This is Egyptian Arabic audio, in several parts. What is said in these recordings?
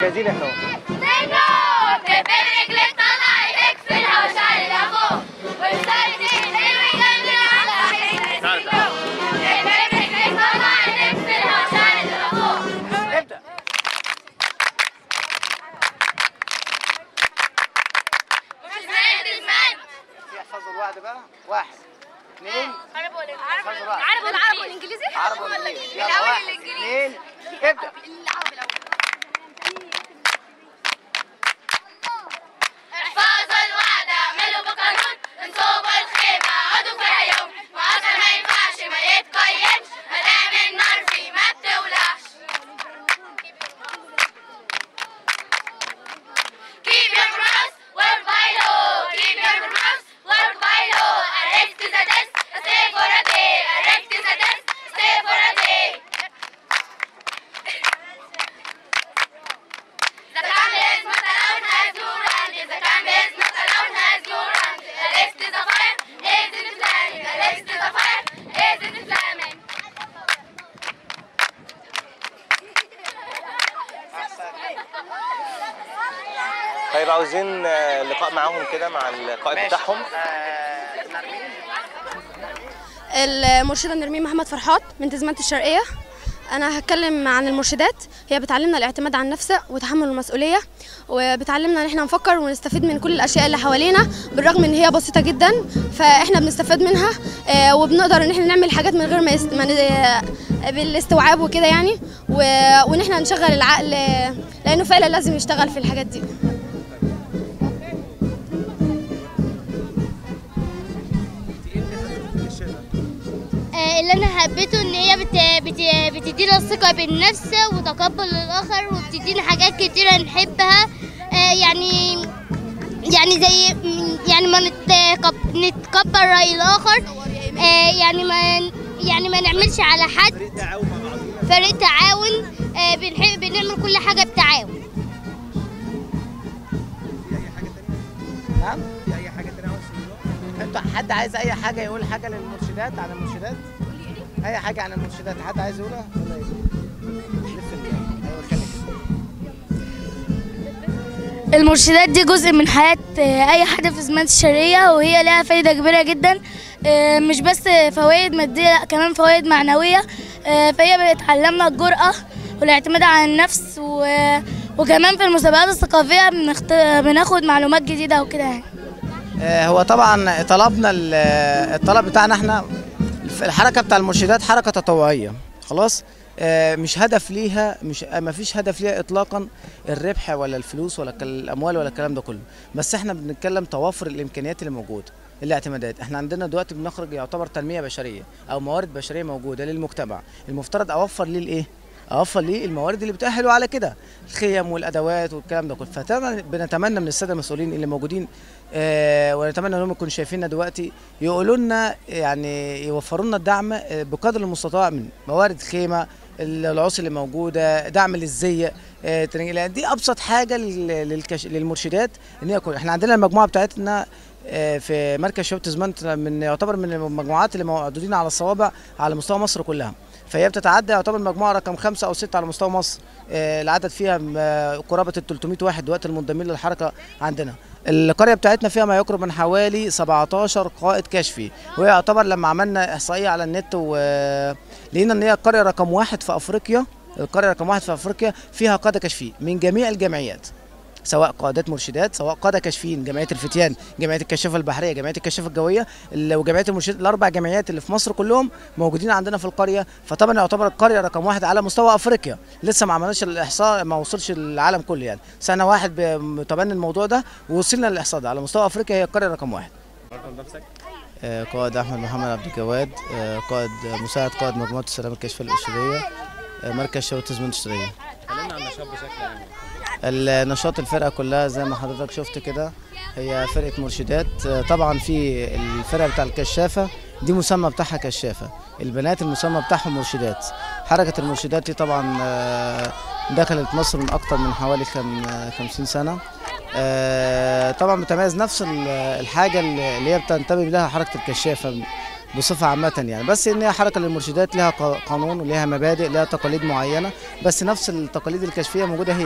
جاهزين احنا اهو زينو تبين رجلك طلع ايدك في الهوا شعر لفوق وبسرعة حلوة جنب العصا تبين رجلك طلع ايدك في الهوا شعر لفوق ابدا مش زي تسمعني احفظوا الوعد بقى واحد اثنين عربي ولا احفظوا الوعد عربي العربي والانجليزي عربي ولا انجليزي يلا الأول واحد الإنجليزي. اثنين ابدا العربي الاول احفظوا الوعد اعملوا بقانون انصبوا الخيمة اقعدوا فيها يوم وعشان ما ينفعش ما يتقيمش مدام النار فيه ما بتولعش Keep your mouth work by law. Keep your mouth work by law. Arrest the desk, stay for a day. Arrest the desk, stay for a day. The camera is not allowed as you run. The camera is not allowed as you run. Arrest the fire, is in flaming. Arrest the fire, is in flaming. طيب عاوزين آه، لقاء معاهم كده مع القائد بتاعهم المرشدة نرمين محمد فرحات من تزمنت الشرقية أنا هتكلم عن المرشدات هي بتعلمنا الاعتماد على النفس وتحمل المسؤولية وبتعلمنا إن احنا نفكر ونستفيد من كل الأشياء اللي حوالينا بالرغم إن هي بسيطة جدا فإحنا بنستفاد منها آه، وبنقدر إن احنا نعمل حاجات من غير ما, يست... ما ن- بالاستوعاب وكده يعني و... وإن احنا نشغل العقل آه، لأنه فعلا لازم يشتغل في الحاجات دي آه، اللي انا حبيته ان هي بت... بت... بتدينا الثقه بالنفس وتقبل الاخر وبتدينا حاجات كتيره نحبها آه، يعني يعني زي يعني ما نتقب... نتقبل راي الاخر آه، يعني ما يعني ما نعملش على حد فريق تعاون آه، بنحب بنعمل كل حاجه بتعاون نعم في اي حاجه تانية عاوز تقولوها انتوا حد عايز اي حاجه يقول حاجه للمرشدات عن المرشدات اي حاجه عن المرشدات حد عايز يقولها ولا ايه لف ال- ايوه خليك المرشدات دي جزء من حياة آه، أي حد في زمانة الشرقية وهي لها فايدة كبيرة جدا آه، مش بس فوائد مادية لا كمان فوائد معنوية آه، فهي بتعلمنا الجرأة والاعتماد على النفس و... وكمان في المسابقات الثقافية بنخت... بناخد معلومات جديدة وكده يعني آه، هو طبعا طلبنا ال- الطلب بتاعنا احنا الحركه بتاع المرشدات حركه تطوعيه خلاص آه، مش هدف ليها مش ما فيش هدف ليها اطلاقا الربح ولا الفلوس ولا الكل- الاموال ولا الكلام ده كله بس احنا بنتكلم توافر الامكانيات اللي موجوده الاعتمادات احنا عندنا دلوقتي بنخرج يعتبر تنميه بشريه او موارد بشريه موجوده للمجتمع المفترض اوفر ليه الايه اوفر ليه الموارد اللي بتاهله على كده الخيم والادوات والكلام ده كله فطبعا بنتمنى من الساده المسؤولين اللي موجودين آه ونتمنى انهم يكونوا شايفيننا دلوقتي يقولوا لنا يعني يوفروا لنا الدعم آه، بقدر المستطاع من موارد خيمه العصي اللي موجوده دعم للزي آه، ترنج- لأن دي ابسط حاجه لل- للكش... للمرشدات ان هي يكون احنا عندنا المجموعه بتاعتنا آه، في مركز شباب تزمنت من يعتبر من المجموعات اللي معدودين على الصوابع على مستوى مصر كلها فهي بتتعدى يعتبر مجموعه رقم خمسة او ستة على مستوى مصر آه، العدد فيها م- آه، قرابه ال 300 واحد دلوقتي المنضمين للحركه عندنا القريه بتاعتنا فيها ما يقرب من حوالي 17 قائد كشفي وهي يعتبر لما عملنا احصائيه على النت ولقينا ان هي القريه رقم واحد في افريقيا القريه رقم واحد في افريقيا فيها قاده كشفيين من جميع الجمعيات سواء قادات مرشدات سواء قاده كاشفين جمعيه الفتيان جمعيه الكشافه البحريه جمعيه الكشافه الجويه ال- وجمعيه المرشدات الاربع جمعيات اللي في مصر كلهم موجودين عندنا في القريه فطبعا يعتبر القريه رقم واحد على مستوى افريقيا لسه ما عملناش الاحصاء ما وصلش العالم كله يعني سنه واحد ب- متبني الموضوع ده ووصلنا للاحصاء ده على مستوى افريقيا هي القريه رقم واحد آه، قائد احمد محمد عبد الجواد آه، قائد آه، مساعد قائد مجموعه السلام الكشفيه الاسريه آه، مركز شباب تزمين الاسريه كلمنا عن النشاط بشكل عام النشاط الفرقه كلها زي ما حضرتك شفت كده هي فرقه مرشدات آه، طبعا في الفرقه بتاع الكشافه دي مسمى بتاعها كشافه البنات المسمى بتاعهم مرشدات حركه المرشدات دي طبعا آه، دخلت مصر من اكتر من حوالي خم- آه، 50 سنه آه، طبعا بتميز نفس ال- الحاجه اللي اللي هي بتنتمي لها حركه الكشافه بصفه عامه يعني بس ان هي حركه للمرشدات لها ق- قانون ولها مبادئ لها تقاليد معينه بس نفس التقاليد الكشفيه موجوده هي هي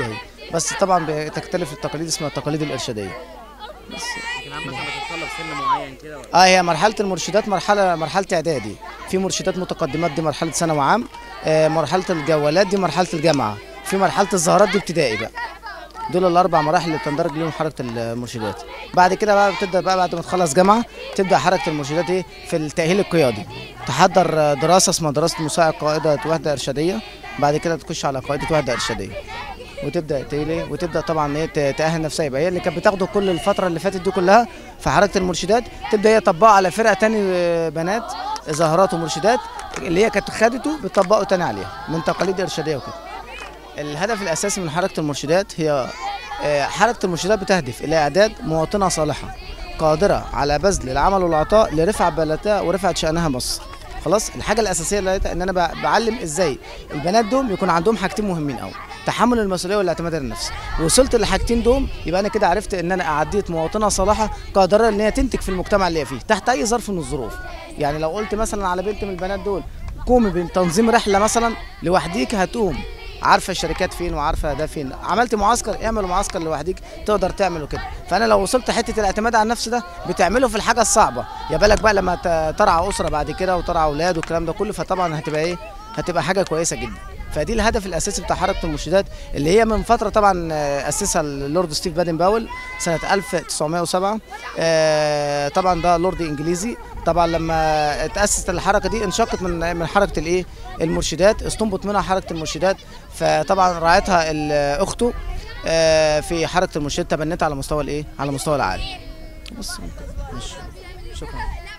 بس طبعا بتختلف التقاليد اسمها التقاليد الارشاديه لكن عامة بتتطلب سن معين كده ولا اه هي مرحله المرشدات مرحله مرحله اعدادي في مرشدات متقدمات دي مرحله ثانوي عام آه مرحله الجوالات دي مرحله الجامعه في مرحله الزهرات دي ابتدائي بقى دول الاربع مراحل اللي بتندرج لهم حركه المرشدات بعد كده بقى بتبدا بقى بعد ما تخلص جامعه تبدا حركه المرشدات ايه في التاهيل القيادي تحضر آه، دراسه اسمها دراسه مساعد قائده وحده ارشاديه بعد كده تخش على قائده وحده ارشاديه وتبدا تقول ايه وتبدا طبعا ايه ت- تاهل نفسها يبقى هي اللي كانت بتاخده كل الفتره اللي فاتت دي كلها في حركه المرشدات تبدا هي تطبقها على فرقه تاني آه، بنات زهرات ومرشدات اللي هي كانت خدته بتطبقه تاني عليها من تقاليد ارشاديه وكده الهدف الاساسي من حركه المرشدات هي آه، حركه المرشدات بتهدف الى اعداد مواطنه صالحه قادره على بذل العمل والعطاء لرفع بلدها ورفعه شانها مصر خلاص الحاجه الاساسيه اللي لقيتها ان انا ب- بعلم ازاي البنات دول يكون عندهم حاجتين مهمين قوي تحمل المسؤوليه والاعتماد على النفس وصلت للحاجتين دول يبقى انا كده عرفت ان انا اعديت مواطنه صالحه قادره ان هي تنتج في المجتمع اللي هي فيه تحت اي ظرف من الظروف يعني لو قلت مثلا على بنت من البنات دول قومي بتنظيم رحله مثلا لوحديك هتقوم عارفه الشركات فين وعارفه ده فين عملت معسكر اعمل معسكر لوحديك تقدر تعمله كده فانا لو وصلت حته الاعتماد على النفس ده بتعمله في الحاجه الصعبه يا بالك بقى لما ت- ترعى اسره بعد كده وترعى اولاد والكلام ده كله فطبعا هتبقى ايه هتبقى حاجه كويسه جدا فدي الهدف الاساسي بتاع حركه المرشدات اللي هي من فتره طبعا آه، اسسها اللورد ستيف بادن باول سنه 1907 آه، طبعا ده لورد انجليزي طبعا لما تاسست الحركه دي انشقت من من حركه الايه المرشدات استنبط منها حركه المرشدات فطبعا راعتها ال- اخته آه، في حركه المرشدات تبنتها على مستوى الايه على مستوى العالم بس ماشي شكرا